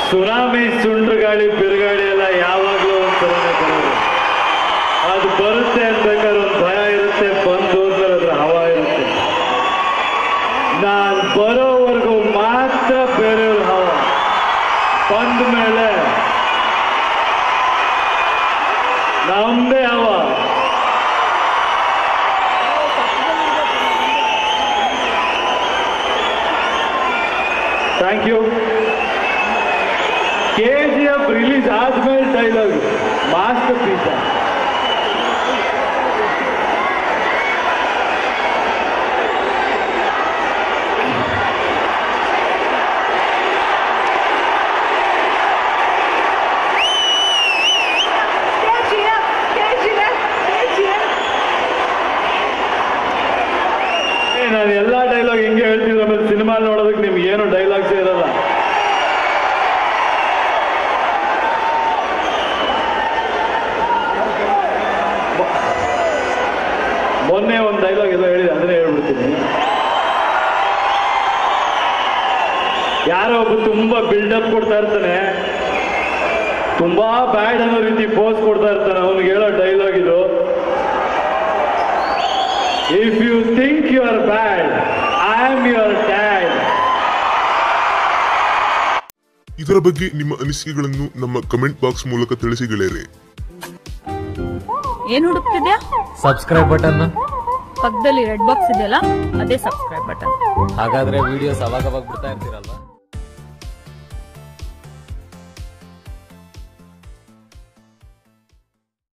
Tsunami ಸುಂಡ್ರು ಗಾಳಿ ಬಿರುಗಾಳಿ ಎಲ್ಲ ಯಾವಾಗಲೂ ಒಂದ್ಸಲನೇ ಬರೋದು ಅದು ಬರುತ್ತೆ ಅನ್ಬೇಕಾದ್ರೆ ಒಂದು ಭಯ ಇರುತ್ತೆ ಬಂದು ಅಂದ್ರೆ ಅದ್ರ ಹವಾ ಇರುತ್ತೆ ನಾನು ಬರೋವರೆಗೂ ಮಾತ್ರ ಬೇರೆಯವ್ರ ಹವ ಬಂದ ಮೇಲೆ ನಮ್ದೇ ಹವ thank you K G F release ಆದ್ಮೇಲೆ dialogue masterpiece KGF, KGF, KGF. ನಾನು ಎಲ್ಲಾ ಡೈಲಾಗ್ ಹಿಂಗೆ ಹೇಳ್ತಿದ್ರು ಆಮೇಲೆ ಸಿನಿಮಾ ನೋಡೋದಕ್ಕೆ ನಿಮ್ಗೆ ಏನು ಡೈಲಾಗ್ಸ್ ಇರಲ್ಲ ಮೊ- ಮೊನ್ನೆ ಒಂದು ಡೈಲಾಗ್ ಎಲ್ಲ ಹೇಳಿದೆ ಅದನ್ನೇ ಹೇಳ್ಬಿಡ್ತೀನಿ ಯಾರೋ ಒಬ್ಬ ತುಂಬಾ ಬಿಲ್ಡಪ್ ಕೊಡ್ತಾ ಇರ್ತಾನೆ ತುಂಬಾ ಬ್ಯಾಡ್ ಅನ್ನೋ ರೀತಿ ಪೋಸ್ ಕೊಡ್ತಾ ಇರ್ತಾನೆ ಅವನಿಗೆ ಹೇಳೋ ಡೈಲಾಗ್ ಇದು if you think you are bad I am your dad ಇದರ ಬಗ್ಗೆ ನಿಮ್ಮ ಅನಿಸಿಕೆಗಳನ್ನು ನಮ್ಮ ಕಮೆಂಟ್ ಬಾಕ್ಸ್ ಮೂಲಕ ತಿಳಿಸಿ ಗೆಳೆಯರೆ ಏನ್ ಹುಡುಕ್ತಿದ್ಯಾ ಸಬ್ಸ್ಕ್ರೈಬ್ ಬಟನ್ ಪಕ್ಕದಲ್ಲಿ ರೆಡ್ ಬಾಕ್ಸ್ ಇದೆಯಲ್ಲ ಅದೇ ಸಬ್ಸ್ಕ್ರೈಬ್ ಬಟನ್ ಹಾಗಾದ್ರೆ ವಿಡಿಯೋಸ್ ಅವಾಗ ಅವಾಗ ಬಿಡ್ತಾ ಇರ್ತೀರಲ್ವಾ